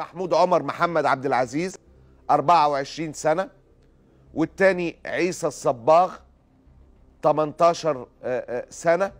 محمود عمر محمد عبد العزيز 24 سنة والتاني عيسى الصباغ 18 آه، آه، سنة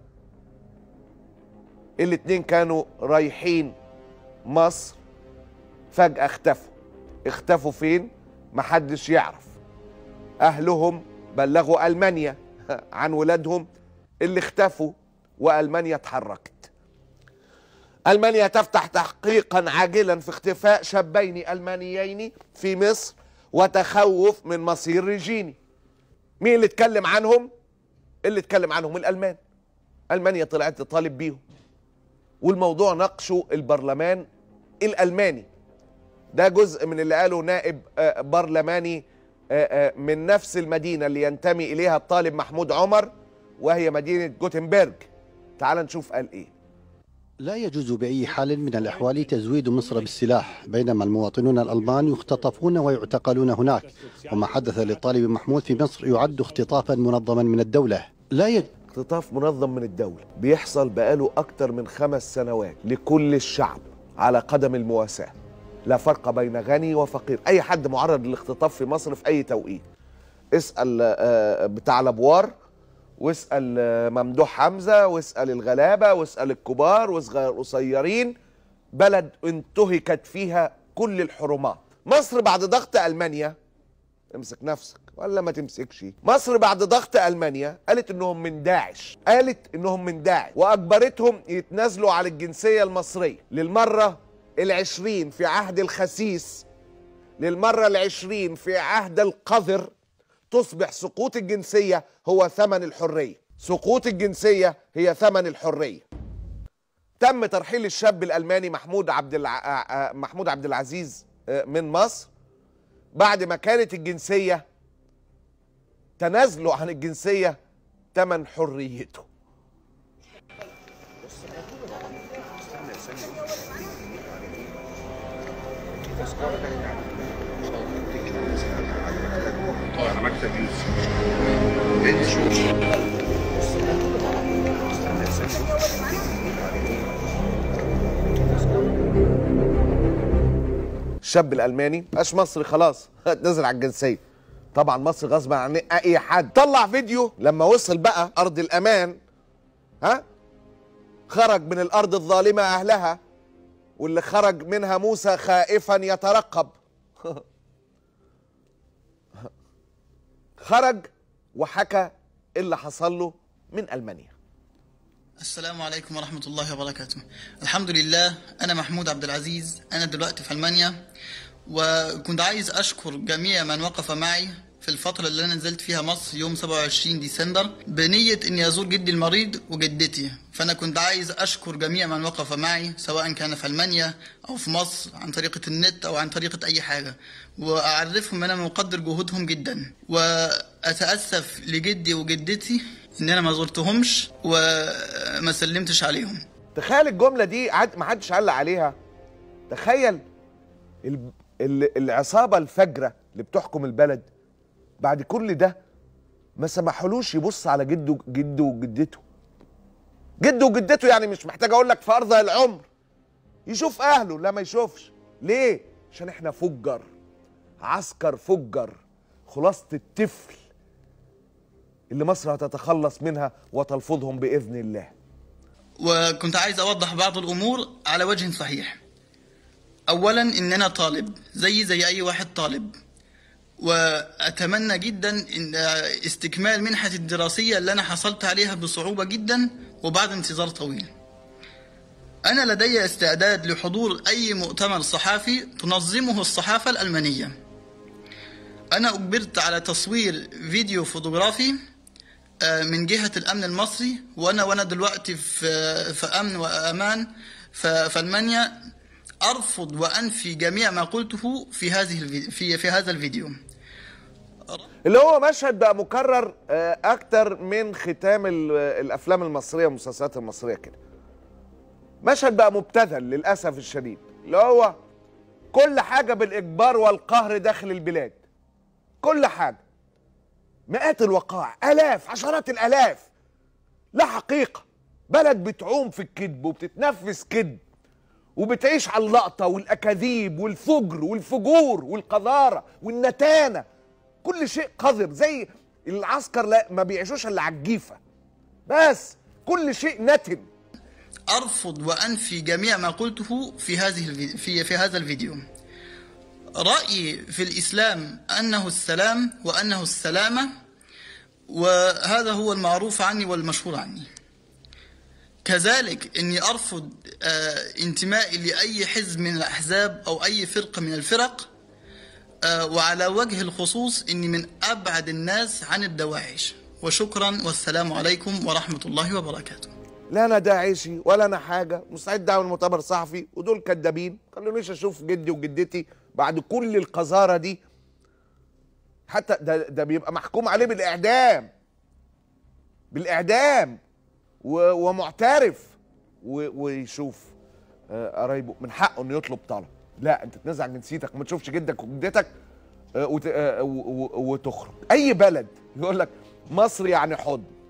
الاتنين كانوا رايحين مصر فجأة اختفوا اختفوا فين محدش يعرف أهلهم بلغوا ألمانيا عن ولادهم اللي اختفوا وألمانيا اتحركت ألمانيا تفتح تحقيقا عاجلا في اختفاء شابين ألمانيين في مصر وتخوف من مصير ريجيني مين اللي اتكلم عنهم اللي اتكلم عنهم الألمان ألمانيا طلعت تطالب بيهم والموضوع ناقشه البرلمان الألماني ده جزء من اللي قاله نائب آه، برلماني آه، آه، من نفس المدينة اللي ينتمي إليها الطالب محمود عمر وهي مدينة جوتنبرج تعال نشوف قال إيه لا يجوز بأي حال من الأحوال تزويد مصر بالسلاح بينما المواطنون الألمان يختطفون ويعتقلون هناك وما حدث للطالب محمود في مصر يعد اختطافا منظما من الدولة لا يجوز اختطاف منظم من الدولة بيحصل بقاله أكتر من خمس سنوات لكل الشعب على قدم المواساة لا فرق بين غني وفقير أي حد معرض للاختطاف في مصر في أي توقيت اسأل آه، بتاع الأبوار واسأل آه، ممدوح حمزة واسأل الغلابة واسأل الكبار واسأل القصيرين بلد انتهكت فيها كل الحرمات مصر بعد ضغط ألمانيا امسك نفسك ولا ما تمسكش مصر بعد ضغط المانيا قالت انهم من داعش قالت انهم من داعش واجبرتهم يتنازلوا على الجنسيه المصريه للمره العشرين في عهد الخسيس للمره العشرين في عهد القذر تصبح سقوط الجنسيه هو ثمن الحريه سقوط الجنسيه هي ثمن الحريه تم ترحيل الشاب الالماني محمود عبد الع... آه، آه، محمود عبد العزيز آه، من مصر بعد ما كانت الجنسية تنازله عن الجنسية تمن حريته على مكتب يوسف انت شوف الشاب الألماني مش مصري خلاص نزل على الجنسية طبعا مصر غصب عن أي حد طلع فيديو لما وصل بقى أرض الأمان ها خرج من الأرض الظالمة أهلها واللي خرج منها موسى خائفا يترقب خرج وحكى اللي حصل له من ألمانيا السلام عليكم ورحمة الله وبركاته الحمد لله أنا محمود عبد العزيز أنا دلوقتي في ألمانيا وكنت عايز أشكر جميع من وقف معي في الفترة اللي أنا نزلت فيها مصر يوم 27 ديسمبر بنية إني أزور جدي المريض وجدتي فأنا كنت عايز أشكر جميع من وقف معي سواء كان في ألمانيا أو في مصر عن طريقة النت أو عن طريقة أي حاجة وأعرفهم أن أنا مقدر جهودهم جدا وأتأسف لجدي وجدتي إن أنا ما زرتهمش وما سلمتش عليهم تخيل الجملة دي عد ما حدش علق عليها تخيل ال... ال... العصابة الفجرة اللي بتحكم البلد بعد كل ده ما سمحولوش يبص على جده جده وجدته جده وجدته يعني مش محتاج اقول لك في ارض العمر يشوف اهله لا ما يشوفش ليه عشان احنا فجر عسكر فجر خلاصة الطفل اللي مصر هتتخلص منها وتلفظهم باذن الله وكنت عايز اوضح بعض الامور على وجه صحيح اولا ان انا طالب زي زي اي واحد طالب واتمنى جدا ان استكمال منحتي الدراسيه اللي انا حصلت عليها بصعوبه جدا وبعد انتظار طويل انا لدي استعداد لحضور اي مؤتمر صحافي تنظمه الصحافه الالمانيه انا اجبرت على تصوير فيديو فوتوغرافي آه، من جهه الامن المصري وانا وانا دلوقتي في في امن وامان في في المانيا ارفض وانفي جميع ما قلته في هذه الفيديو في في هذا الفيديو اللي هو مشهد بقى مكرر آه، اكتر من ختام ال- الافلام المصريه والمسلسلات المصريه كده مشهد بقى مبتذل للاسف الشديد اللي هو كل حاجه بالاجبار والقهر داخل البلاد كل حاجه مئات الوقائع الاف عشرات الالاف لا حقيقه بلد بتعوم في الكذب وبتتنفس كذب وبتعيش على اللقطه والاكاذيب والفجر والفجور والقذاره والنتانه كل شيء قذر زي العسكر لا ما بيعيشوش الا على الجيفه بس كل شيء نتن أرفض وأنفي جميع ما قلته في هذه الفيديو في في هذا الفيديو. رأيي في الإسلام أنه السلام وأنه السلامة وهذا هو المعروف عني والمشهور عني. كذلك إني أرفض آه، انتمائي لأي حزب من الأحزاب أو أي فرقة من الفرق آه، وعلى وجه الخصوص إني من أبعد الناس عن الدواعش وشكرا والسلام عليكم ورحمة الله وبركاته. لا انا داعشي ولا انا حاجه مستعد اعمل مؤتمر صحفي ودول كدابين خلونيش اشوف جدي وجدتي بعد كل القذاره دي حتى ده ده بيبقى محكوم عليه بالاعدام بالاعدام و- ومعترف و- ويشوف آه، قرايبه من حقه انه يطلب طلب لا انت تنزع جنسيتك وما تشوفش جدك وجدتك آه، وت- آه، و- و- وتخرج اي بلد يقول لك مصر يعني حضن